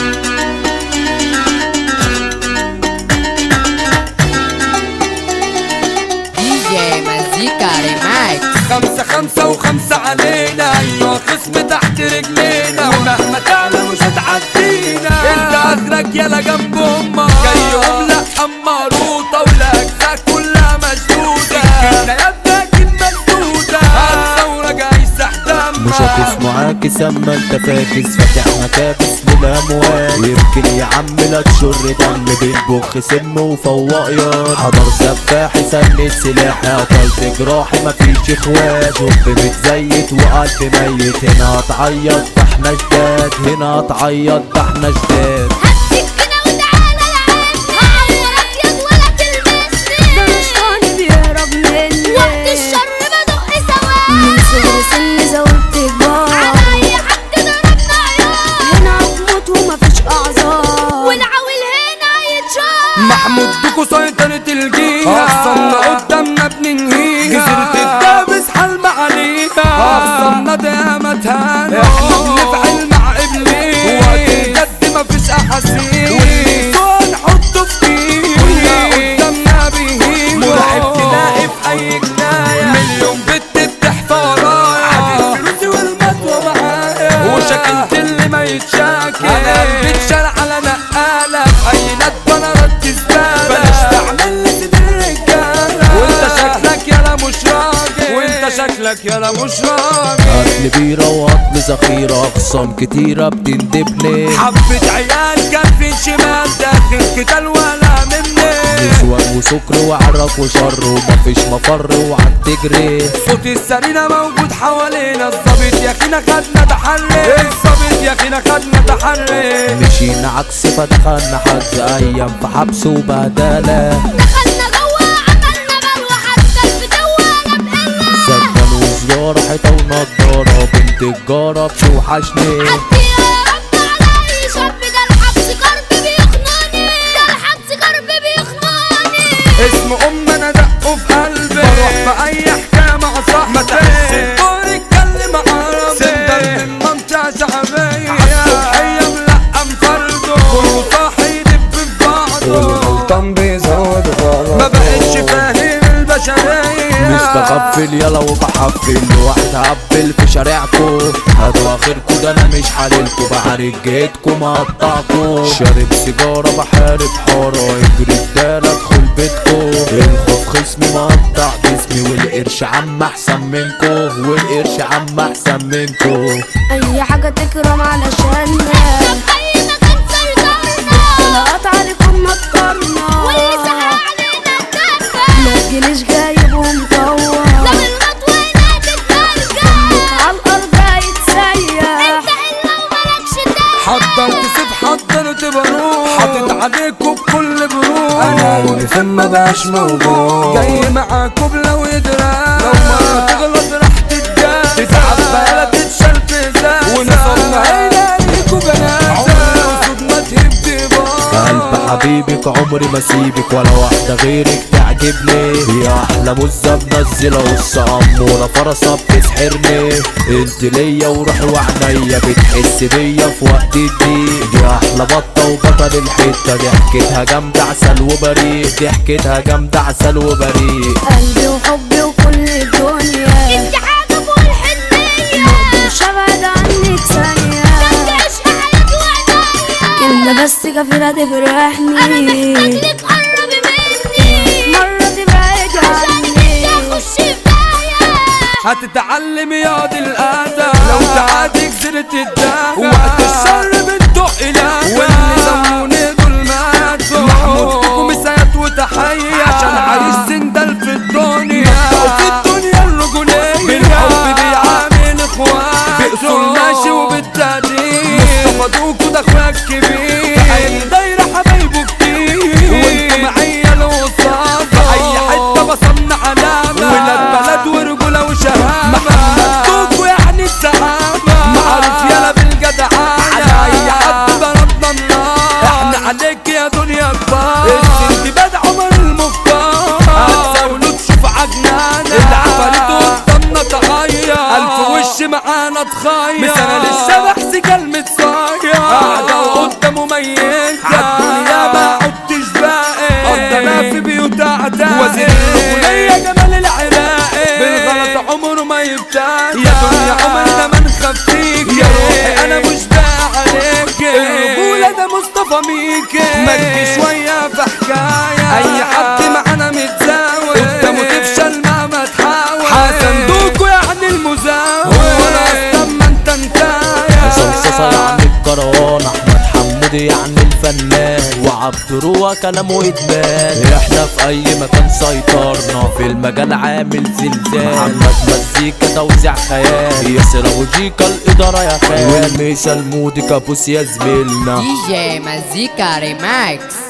دي جي مزيكا ريماكس خمسة خمسة وخمسة علينا أيوة خصم تحت رجلينا ومهما تعمل مش هتعدينا انت اخرك يلا جنب امك جايهم لا اماروطة والاجزاء كلها مشدودة سكينة يا ابني اكيد مسدودة الثورة جاي سحتم مش هتسمع عاكس اما انت فاكس فاتح مكابس للاموال يمكن يا عم لا تشر دم بينبخ سم وفواقيان حضر سفاح سن السلاح قتلت جراحي مفيش اخوات حب متزيت وقلب ميت هنا هتعيط ده احنا جداد هنا هتعيط ده احنا جداد هاتك كده وتعالى العبني هعورك ياض ولا تلمسني ده مش طالب يهرب مني وقت الشر بدق سواد من صغر سني زودت كبار على اي حد ضربنا عيار هنا هتموت ومفيش اعذار والعويل هنا يتشار محمود دوكو سيطرة الجيهة أخصمنا قدامنا بننهيها جزيرة الدابس حلم عليها أخصمنا دايما تهانا احنا بنفعل مع إبليس وقت الجد مفيش أحاسيس ونحطه في كيس كنا قدامنا بيهيم مرعب تلاقي في أي جناية مليون بت بتحفى ورايا عادي فلوسي والمدوى معايا وشكلت اللي ما يتشاكل أنا قلبي اتشال على نقالة في أي ندبة أنا رد زبالة بلاش تعمل لي سيد الرجالة وأنت شكلك يالا مش راجل وأنت شكلك يالا مش راجل قتل بيرة وقتل ذخيرة أقسام كتيرة بتندبني حبة عيال كف شمال داخل قتال ولا مني نسوان وسكر وعرق وشر ومفيش مفر وعن تجري صوت السرينة موجود حوالينا الظابط يا اخينا خدنا تحري الظابط يا اخينا خدنا تحري مشينا عكس فدخلنا حجز أيام في حبس وبهدلة دخلنا جوا عملنا بلوى حتى الفتوة انا بقلة سكن وزيارة حيطة ونضارة بنت الجارة بتوحشني عدي يا رب على اي شاب ده الحبس كرب بيخنقني ده الحبس كرب بيخنقني اسم ام انا دقه في قلبي بروح في اي حكايه مع صاحبي ما تحس الدور اتكلم عربي سندل من منطقه شعبيه عالصبحيه ملقم فرده كله صاحي يدب في بعضه والغلطان بيزود غلط ما بقتش فاهم البشريه مستغفل يلا وبحفل واحد هبل في شارعكو هاتوا اخركو ده انا مش حللكو بعارك جيتكو مقطعكو شارب سيجارة بحارب حارة اجري الدارة ادخل بيتكو الخوف خصمي مقطع جسمي والقرش عم احسن منكو والقرش عم احسن منكو اي حاجة تكرم علشاننا طب اي مكان سيطرنا طلقات عليكم مطرنا واللي سهى علينا الدفة ما تجيليش جايب ومطور لو المطوة هنا تترجع على الارض هيتسيح انت الا ومالكش دعوة حضرت سيف حضرت بارود حاطط عليكم بكل برود انا اللي فين ما بقاش موجود جاي معاكم لو يدرى لو مرة تغلط راح تتجاز تتعب بقالة تتشال في ازاز ونصرنا هينا ليكوا جنازة عمري وصود ما تهب قلب حبيبك عمري ما سيبك ولا واحدة غيرك تعجبني يا احلى مزة منزلة وسط امورة فرصة بتسحرني انت ليا وروحي وعنيا بتحس بيا في وقت الضيق يا احلى بطة وبطل الحتة ضحكتها جامدة عسل وبريء ضحكتها جامدة عسل وبريء قلبي وحبي وكل الدنيا انت حاجة فوق الحنية مش هبعد عنك ثانية تعيش حياتي وعناية كلمة بس كفيلة انا تفرحني محتاج قربي مني مرة تبعد عشان عني انت اخش في داهية هتتعلم ياض الادب لو تعادي جزيرة الدهب وقت الشر بتدق الهدى واللي زموني دول ماتوا محمود فيكم مسايات وتحية عشان عايش سندل في الدنيا وفي الدنيا الرجولية بالحب بيعامل اخواته بأصول ماشي وبالتقدير مصطفى دوكو ده اخويا الكبير في اي دايرة حبايبه كتير وانتوا معايا الوساطة في اي حتة بصمنا علامة ولاد بلد ورجولة وشهامة محمد دوكو يعني السعادة معروف يلا بالجدعانة على اي حد ضربنا النار احنا عليك يا دنيا كبار السندباد عمر المختار هتساولوا تشوف عجنانة العفاريت قدامنا تغير الف وش معانا تخير مثال الشبح سجال متصاير قاعدة قدامه يا دنيا عمرنا ما نخفيك يا روحي انا مش باقي عليك الرجولة ده مصطفى ميكي ما تجي شوية في حكاية اي حد معانا متزاوي قدامه تفشل مهما تحاول حسن دوكو يعني المزاول وانا اصلا ما انت انتايا صلصة يعني الكروان احمد حمودي يعني الفنان وعبد روى كلامه ادمان احنا في اي مكان سيطرنا في المجال عامل زلزال محمد مزيكا توزيع خيال ياسر ابو جيكا الاداره يا خال والميشا المودي كابوس يا زميلنا DJ Mazika Remix